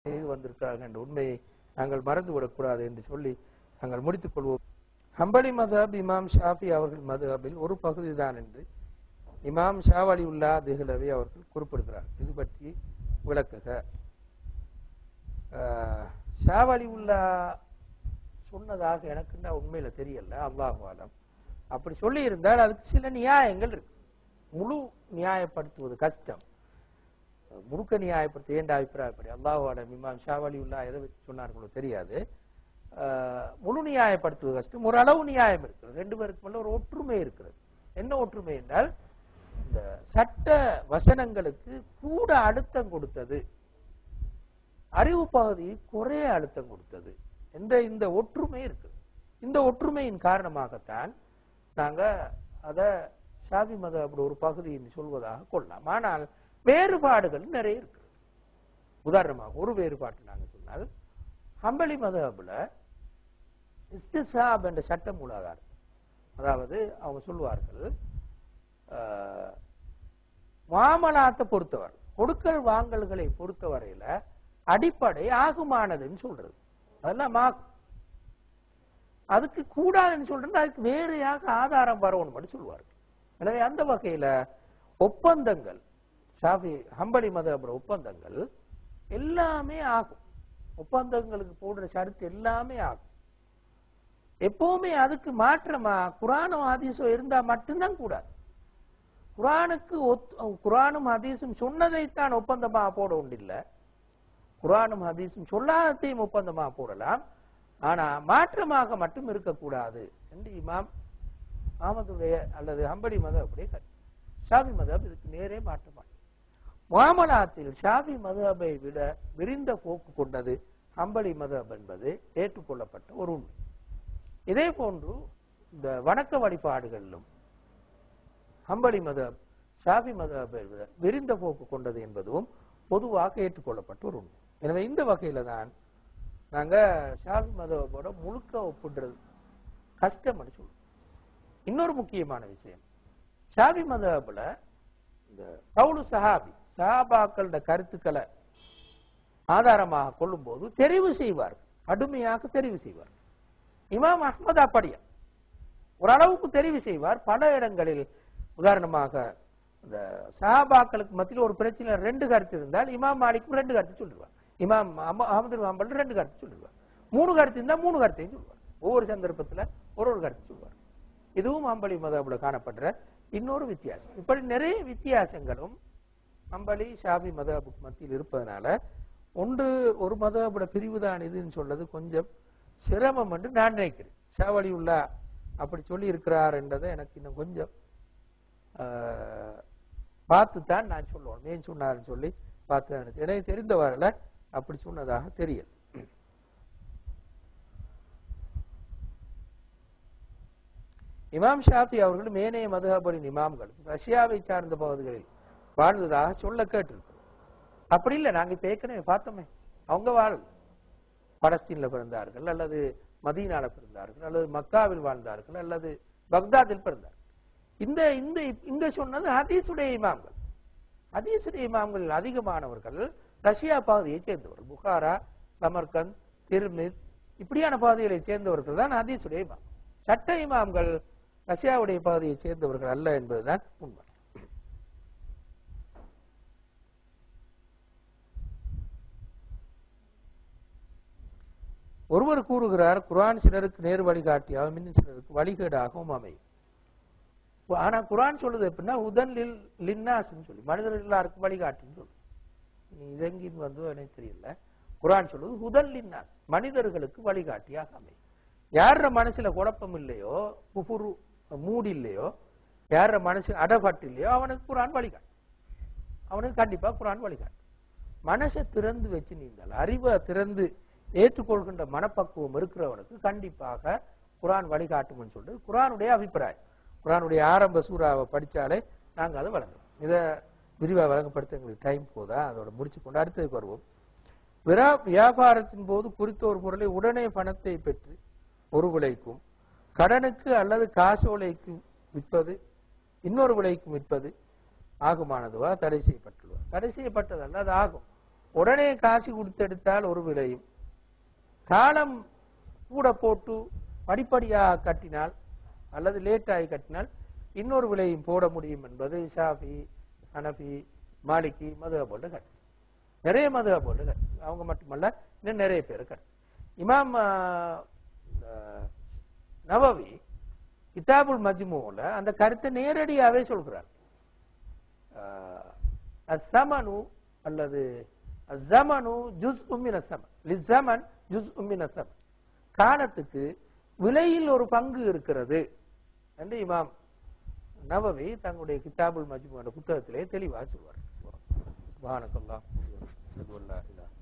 செய்து வந்திருக்கிறார்கள் என்ற உண்மையை நாங்கள் மறந்துவிடக்கூடாது என்று சொல்லி நாங்கள் முடித்துக் கொள்வோம் ஹம்பலி மதஹப் இமாம் ஷாஃபி அவர்கள் மதஹபில் ஒரு பகுதிதான் என்று இமாம் ஷாவலி உல்லா திஹ்லவி அவர்கள் குறிப்பிடுகிறார் இது பற்றி விளக்குக ஆஹ், ஷாவலி உல்லா சொன்னதாக எனக்கு நான் உண்மையில தெரியல அல்லாஹ் ஆலம் அப்படி சொல்லி இருந்தால் அதுக்கு சில நியாயங்கள் இருக்கு முழு நியாயப்படுத்துவது கஷ்டம் முழுக்க நியாயப்படுத்த ஏண்ட அபிப்பிராயப்படி அல்லாஹோட இமாம் ஷாவலி உல்லா எதை வச்சு சொன்னார்களோ தெரியாது ஆஹ், முழு நியாயப்படுத்துவது கஷ்டம் ஒரு அளவு நியாயம் இருக்கிறது ரெண்டு பேருக்கு ஒரு ஒற்றுமை இருக்கிறது என்ன ஒற்றுமை என்றால் இந்த சட்ட வசனங்களுக்கு கூட அழுத்தம் கொடுத்தது அறிவு பகுதி குறைய அழுத்தம் கொடுத்தது என்ற இந்த ஒற்றுமை இருக்கு இந்த ஒற்றுமையின் காரணமாகத்தான் நாங்க அத ஷாபி மத அப்படி ஒரு பகுதின்னு சொல்வதாக கொள்ளலாம் ஆனால் வேறுபாடுகள் நிறைய இருக்கு உதாரணமாக ஒரு வேறுபாட்டு நாங்க சொன்னால் ஹம்பலி மதபுல இஸ்திசாப் என்ற சட்டம் மூலாதாரம் அதாவது அவங்க சொல்வார்கள் ஆஹ், மாமலாத்தை பொறுத்தவர் கொடுக்கல் வாங்கல்களை பொறுத்தவரையில அடிப்படை ஆகுமானதுன்னு சொல்றது அதெல்லாம் மா அதுக்கு கூடாதுன்னு சொல்றது அதுக்கு வேறையாக ஆதாரம் வரணும் மட்டும் சொல்லுவார்கள் எனவே அந்த வகையில ஒப்பந்தங்கள் ஷாஃபி ஹம்பலி மதபுர ஒப்பந்தங்கள் எல்லாமே ஆகும் ஒப்பந்தங்களுக்கு போடுற ஷரத்து எல்லாமே ஆகும் எப்பவுமே அதுக்கு மாற்றமா குரானும் ஹதீஸும் இருந்தா மட்டும்தான் கூடாது குரானுக்கு ஒத்து குரானும் ஹதீஸும் சொன்னதைத்தான் ஒப்பந்தமா போட உண்டில்லை குரானும் ஹதீஸும் சொல்லாததையும் ஒப்பந்தமா போடலாம் ஆனா மாற்றமாக மட்டும் இருக்கக்கூடாது என்று இமாம் அஹமதுடைய அல்லது ஹம்படி மதபுடைய கருத்து ஷாபி மதப் இதுக்கு நேரே மாற்றமாட்டோம் முகாமலாத்தில் ஷாபி மதபை விட விரிந்த போக்கு கொண்டது ஹம்பலி மதப் என்பது ஏற்றுக்கொள்ளப்பட்ட ஒரு உண்மை இதே போன்று இந்த வணக்க வழிபாடுகளிலும் ஹம்பலி மதப் ஷாபி மதபை விட விரிந்த போக்கு கொண்டது என்பதும் பொதுவாக ஏற்றுக்கொள்ளப்பட்ட ஒரு உண்மை எனவே இந்த வகையில தான் நாங்க ஷாபி மதபோட முழுக்க ஒப்பிடுறது கஷ்டம்னு சொல்லுவோம் இன்னொரு முக்கியமான விஷயம் ஷாபி மதபுல இந்த கவுலு சஹாபி சஹாபாக்களோட கருத்துக்களை ஆதாரமாக கொள்ளும்போது தெரிவு செய்வார் கடுமையாக தெரிவு செய்வார் இமாம் அஹ்மத் அப்படியா ஓரளவுக்கு தெரிவு செய்வார் பல இடங்களில் உதாரணமாக இந்த சஹாபாக்களுக்கு மத்தியில் ஒரு பிரச்சனை ரெண்டு கருத்து இருந்தால் இமாம் மாலிக்கும் ரெண்டு கருத்து சொல்லுவார் இமாம் அஹம- அஹமது ஹம்பல் ரெண்டு கருத்து சொல்லுவார் மூணு கருத்து இருந்தால் மூணு கருத்தையும் சொல்லுவார் ஒவ்வொரு சந்தர்ப்பத்துல ஒரு ஒரு கருத்து சொல்லுவார் இதுவும் அம்பலி மதபுல காணப்படுற இன்னொரு வித்தியாசம் இப்படி நிறைய வித்தியாசங்களும் அம்பலி ஷாபி மதபுக்கு மத்தியில் இருப்பதனால ஒன்று ஒரு மதபுட பிரிவுதான் இதுன்னு சொல்றது கொஞ்சம் சிரமம் என்று நான் நினைக்கிறேன் ஷாவலி உள்ளா அப்படி சொல்லி இருக்கிறார் என்றதை எனக்கு இன்னும் கொஞ்சம் பார்த்து தான் நான் சொல்லுவேன் ஏன் சொன்னாருன்னு சொல்லி பார்த்து தான் நினைச்சேன். எனக்கு தெரிந்தவரையில அப்படி சொன்னதாக தெரியல இமாம் ஷாஃபி அவர்களும் ஏனைய மதுஹபரின் இமாம்கள் ரஷ்யாவை சார்ந்த பகுதிகளில் வாழ்ந்ததாக சொல்ல கேட்டிருக்கிறோம் அப்படி இல்லை நாங்க இப்ப ஏற்கனவே பார்த்தோமே அவங்க வாழல பலஸ்தீன்ல பிறந்தார்கள் அல்லது மதீனால பிறந்தார்கள் அல்லது மக்காவில் வாழ்ந்தார்கள் அல்லது பக்தாதில் பிறந்தார்கள் இந்த இந்த இங்க சொன்னது ஹதீசுடைய இமாம்கள் ஹதீசுடைய இமாம்கள் அதிகமானவர்கள் ரஷ்யா பகுதியை சேர்ந்தவர்கள் புகாரா சமர்கந்த் திருமித் இப்படியான பகுதிகளை சேர்ந்தவர்கள் தான் ஹதீசுடைய இமாம் சட்ட இமாம்கள் ரஷ்யாவுடைய பகுதியை சேர்ந்தவர்கள் அல்ல என்பதுதான் உண்மை ஒருவர் கூறுகிறார் குர்ஆன் சிலருக்கு நேர் வழிகாட்டியாகவும் இன்னும் சிலருக்கு வழிகேடாகவும் அமையும் ஆனா குர்ஆன் சொல்லுது எப்படின்னா உதன் லில் லின்னாஸ்ன்னு சொல்லி மனிதர்கள் எல்லாருக்கும் வழிகாட்டுன்னு சொல்லு நீ இதெங்கின்னு வந்து எனக்கு தெரியல குர்ஆன் சொல்லுது ஹுதன் லின்னாஸ் மனிதர்களுக்கு வழிகாட்டியாக அமையும் யார மனசுல குழப்பம் இல்லையோ குஃபுரு மூடு இல்லையோ யார மனசு அடபட்டு இல்லையோ அவனுக்கு குர்ஆன் வழிகாட்டும் அவனுக்கு கண்டிப்பா குர்ஆன் வழிகாட்டும் மனசை திறந்து வச்சு நீந்தால் அறிவை திறந்து ஏற்றுக்கொள்கின்ற மனப்பக்குவம் இருக்கிறவனுக்கு கண்டிப்பாக குர்ஆன் வழிகாட்டும்னு சொல்லிட்டு குர்ஆனுடைய அபிப்பிராயம் குர்ஆனுடைய ஆரம்ப சூறாவை படிச்சாலே நாங்க அதை வழங்குறோம் இதை விரிவா வழங்கப்படுத்த எங்களுக்கு டைம் போதா அதோட முடிச்சு கொண்டு அடுத்ததுக்கு வருவோம் விரா- வியாபாரத்தின் போது குறித்த ஒரு பொருளை உடனே பணத்தை பெற்று ஒரு விலைக்கும் கடனுக்கு அல்லது காசோலைக்கு விற்பது இன்னொரு விலைக்கும் விற்பது ஆகுமானதுவா தடை செய்யப்பட்டுள்ளதா தடை செய்யப்பட்டதல்ல அது ஆகும் உடனே காசு கொடுத்தெடுத்தால் ஒரு விலையும் காலம் கூட போட்டு படிப்படியாக கட்டினால் அல்லது லேட்டாகி கட்டினால் இன்னொரு விலையும் போட முடியும் என்பது ஷாஃபி ஹனஃபி மாலிகி மதுவ போட்டு கட்டு நிறைய மதுவ போட்டு கட்டு அவங்க மட்டுமல்ல இன்னும் நிறைய பேர் கட்டு இமாம் ஆஹ், ஆஹ், நவவி கிதாபுல் மஜ்மூல அந்த கருத்தை நேரடியாவே சொல்கிறார் ஆஹ், அஸ்ஸமனு அல்லது அஸ்ஸமனு ஜுஸ் உம்மின சமன் லிஸ்ஸமன் ஜுஸ் உம்மின சமன் காலத்துக்கு விலையில் ஒரு பங்கு இருக்கிறது என்று இமாம் நவவி தங்களுடைய கிதாபுல் மஜ்மு என்ற புத்தகத்திலே தெளிவாக சொல்வார் சுபானக்கல்லாஹ் வபிஹம்திஹி, அஷ்ஹது அன் லா இலாஹ